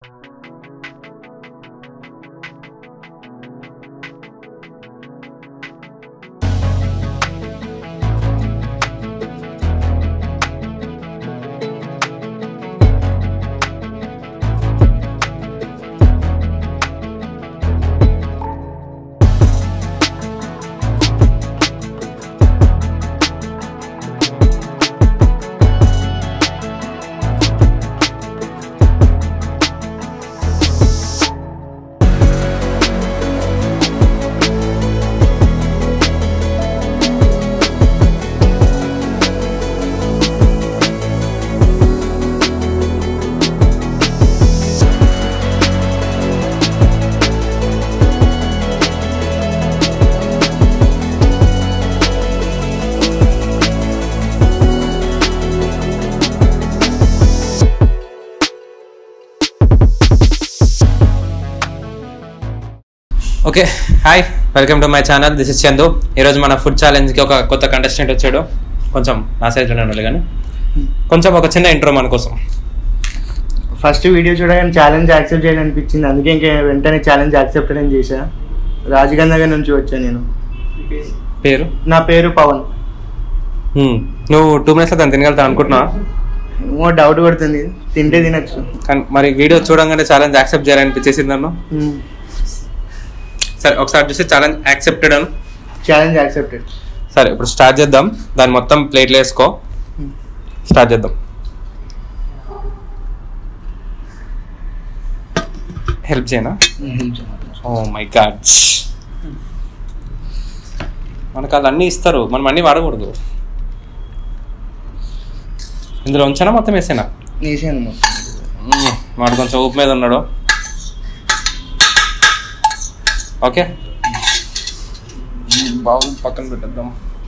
Okay hi welcome to my channel this is Chandu ఈరోజు మన food ఛాలెంజ్కి ఒక కొత్త కంటెస్టెంట్ వచ్చాడు కొంచెం నా సైజ్లోనే ఉండాలి కానీ కొంచెం ఒక చిన్న ఇంట్రో మన కోసం ఫస్ట్ వీడియో చూడగానే ఛాలెంజ్ యాక్సెప్ట్ చేయాలనిపించింది అందుకే ఇంకా వెంటనే ఛాలెంజ్ యాక్సెప్ట్ అని చేశా రాజగంధ నగర్ నుంచి వచ్చాను నేను పేరు నా పేరు పవన్ హ్మ్. నువ్వు టూ మినిట్స్లో దాన్ని తినగలుగుతావు అనుకుంటున్నావా ఏమో డౌట్ పడుతుంది తింటే తినచ్చు కానీ మరి వీడియో చూడంగానే ఛాలెంజ్ యాక్సెప్ట్ చేయాలనిపించేసింది నన్ను సరే ఒకసారి చూసి ఛాలెంజ్ యాక్సెప్టెడ్ అను ఛాలెంజ్ యాక్సెప్టెడ్ సరే ఇప్పుడు స్టార్ట్ చేద్దాం దాన్ని మొత్తం ప్లేట్లు వేసుకో స్టార్ట్ చేద్దాం హెల్ప్ చేయనా ఓ మై గాడ్ మనకు వాళ్ళు అన్నీ ఇస్తారు మనం అన్నీ వాడకూడదు ఇందులో ఉంచానా మొత్తం వేసానా వేసాను మ్మ్. వాడు కొంచెం ఊపు మీద ఉన్నాడు ఓకే బాగు పక్కన పెట్టేద్దాం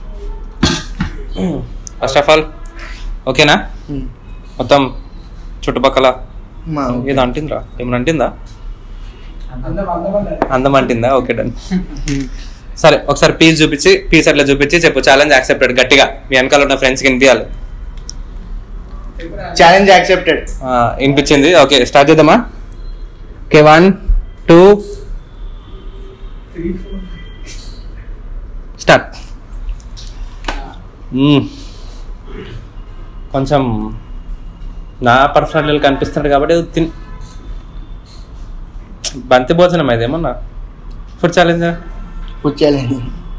ఫస్ట్ ఆఫ్ ఆల్ ఓకేనా మొత్తం చుట్టుపక్కల మా ఏదో అంటిందిరా ఏమైనా అంటిందా అందం అంటిందా ఓకే డన్ సరే ఒకసారి పీస్ చూపించి పీస్ అట్లా చూపించి చెప్పు ఛాలెంజ్ యాక్సెప్టెడ్ గట్టిగా మీ వెనకాల ఉన్న ఫ్రెండ్స్కి వినిపించాలి ఛాలెంజ్ యాక్సెప్టెడ్ ఆ, వినిపించింది ఓకే స్టార్ట్ చేద్దామా ఓకే వన్ టూ స్టార్ట్ మ్మ్. కొంచెం నా పర్సనల్ కనిపిస్తున్నాడు కాబట్టి తిన్ బంతి భోజనం అదేమన్నా ఫుడ్ ఛాలెంజ్ ఫుడ్ ఛాలెంజ్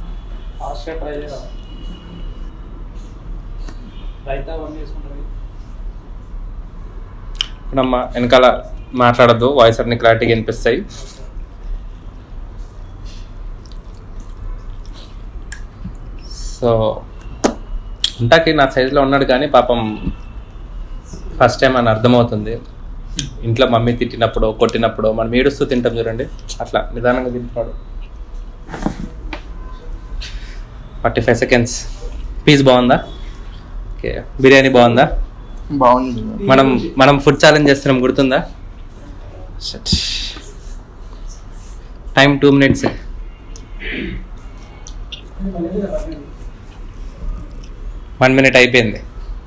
ఇప్పుడమ్మ వెనకాల మాట్లాడద్దు వాయిస్ అన్ని క్లారిటీగా వినిపిస్తాయి సో ఉంటాకి నా సైజులో ఉన్నాడు కానీ పాపం ఫస్ట్ టైం అని అర్థమవుతుంది ఇంట్లో మమ్మీ తిట్టినప్పుడు కొట్టినప్పుడు మనం ఏడుస్తూ తింటాం చూడండి అట్లా నిదానంగా తింటున్నాడు ఫార్టీ ఫైవ్ సెకండ్స్ పీస్ బాగుందా ఓకే బిర్యానీ బాగుందా బాగుంది మనం మనం ఫుడ్ ఛాలెంజ్ చేస్తున్నాం గుర్తుందా time two minutes one minute అయిపోయింది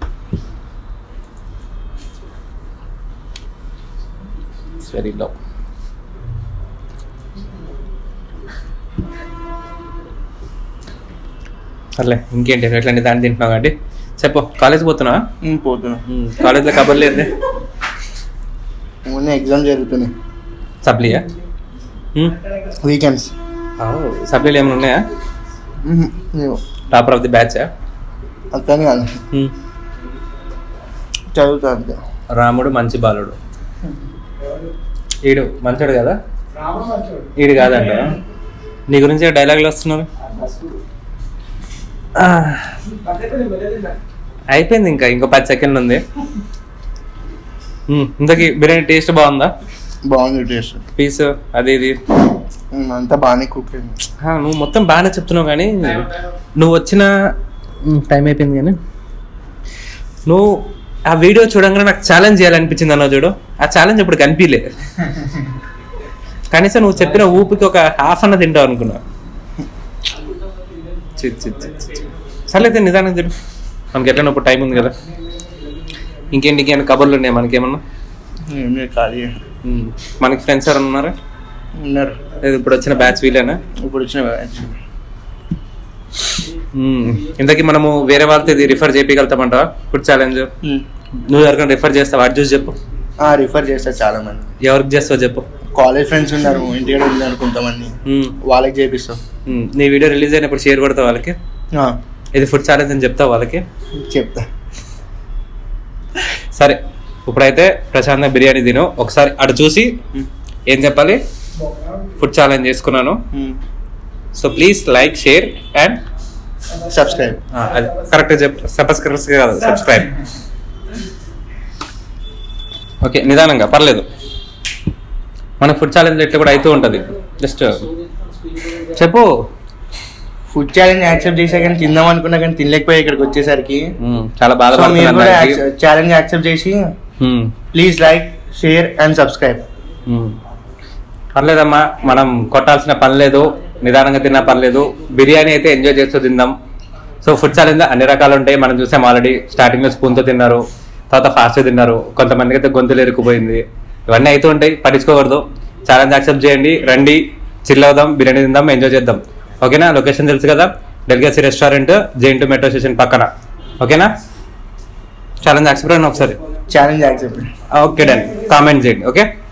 వెరీ లో సర్లే ఇంకేంటి నువ్వు ఎట్లాంటి దాన్ని తింటున్నావు కాబట్టి చెప్పు కాలేజ్ పోతున్నావా ఉమ్, పోతున్నా కాలేజ్లో కబర్లు ఏంది మొన్న ఎగ్జామ్ జరుగుతున్నాయి సప్లీయా వీకెండ్స్ సప్లీలు ఏమైనా ఉన్నాయా టాపర్ ఆఫ్ ది బ్యాచ్ అతని కాదు చదువుతా అంతే రాముడు మంచి బాలుడు ఈడు మంచోడు కదా ఈడు కాదంట నీ గురించి డైలాగులు వస్తున్నారు ఆ, అయిపోయింది ఇంకా ఇంకో పది సెకండ్లు ఉంది ఉమ్, ఇంతకీ బిర్యానీ టేస్ట్ బాగుందా బాగుంది టేస్ట్ పీస్ అది ఇది ఉమ్, అంతా బాగానే కుక్ అయింది ఆ, నువ్వు మొత్తం బాగానే చెప్తున్నావు కానీ నువ్వు వచ్చిన ఉమ్, టైం అయిపోయింది కానీ నువ్వు ఆ వీడియో చూడంగానే నాకు ఛాలెంజ్ చేయాలనిపించింది అన్నావు చూడు ఆ ఛాలెంజ్ ఇప్పుడు కనిపించలే కనీసం నువ్వు చెప్పిన ఊపికి ఒక హాఫ్ అన్న తింటావు అనుకున్నా చి, చి, చి, చి, చి. సర్లే నిదానం తిరు మనకి ఎట్లా ఇప్పుడు టైం ఉంది కదా ఇంకేంటి ఇంకేమైనా కబర్లు ఉన్నాయి మనకేమన్నా ఏం లేదు ఖాళీ మ్మ్. మనకి ఫ్రెండ్స్ ఎవరు ఉన్నారు ఉన్నారు లేదు ఇప్పుడు వచ్చిన బ్యాచ్ వీలేనా ఇప్పుడు వచ్చిన batch. మ్మ్. ఇంతకీ మనము వేరే వాళ్ళతో ఇది రిఫర్ చేయగలుగుతామంటావా ఫుడ్ ఛాలెంజ్ ఉమ్. నువ్వు ఎవరికైనా రిఫర్ చేస్తావు వాటి చూసి చెప్పు ఆ, రిఫర్ చేస్తారు చాలా మంది ఎవరికి చేస్తావు చెప్పు కాలేజ్ ఫ్రెండ్స్ ఉన్నారు ఇంటికి ఉన్నారు కొంతమంది మ్మ్. వాళ్ళకి చేపిస్తాం మ్మ్. నీ వీడియో రిలీజ్ అయినప్పుడు షేర్ కొడతావు వాళ్ళకి ఆ, ఇది ఫుడ్ ఛాలెంజ్ అని చెప్తావు వాళ్ళకి చెప్తా సరే ఇప్పుడైతే ప్రశాంత్ బిర్యానీ తిను ఒకసారి అటు చూసి ఉమ్. ఏం చెప్పాలి ఫుడ్ ఛాలెంజ్ చేసుకున్నాను um. So please like share and subscribe అది కరెక్ట్ చెప్పు సబ్స్క్రైబర్స్ కాదు సబ్స్క్రైబ్ ఓకే నిదానంగా పర్లేదు మన ఫుడ్ ఛాలెంజ్ ఇట్లా కూడా అవుతూ ఉంటుంది జస్ట్ చెప్పు ఫుడ్ ఛాలెంజ్ యాక్సెప్ట్ చేసా కానీ తిందాం అనుకున్నా కానీ తినలేకపోయా ఇక్కడికి వచ్చేసరికి మ్మ్, చాలా సో మీరు కూడా బాధపడుతున్నాను ఛాలెంజ్ యాక్సెప్ట్ చేసి please like share and subscribe పర్లేదమ్మా మనం కొట్టాల్సిన పని లేదు నిదానంగా తిన్నా పర్లేదు బిర్యానీ అయితే ఎంజాయ్ చేస్తూ తిందాం సో ఫుడ్ ఛాలెంజ్ అన్ని రకాలు ఉంటాయి మనం చూసాం ఆల్రెడీ స్టార్టింగ్ లో స్పూన్తో తిన్నారు తర్వాత ఫాస్ట్గా తిన్నారు కొంతమందికి అయితే గొంతులు ఎరుకుపోయింది ఇవన్నీ అయితే ఉంటాయి పట్టించుకోకూడదు ఛాలెంజ్ యాక్సెప్ట్ చేయండి రండి చిల్ అవుదాం బిర్యానీ తిందాం ఎంజాయ్ చేద్దాం ఓకేనా లొకేషన్ తెలుసు కదా డెల్గసీ restaurant JNTU metro station పక్కన ఓకేనా ఛాలెంజ్ యాక్సెప్ట్ అండి ఒకసారి challenge accept okay done comment చేయండి ఓకే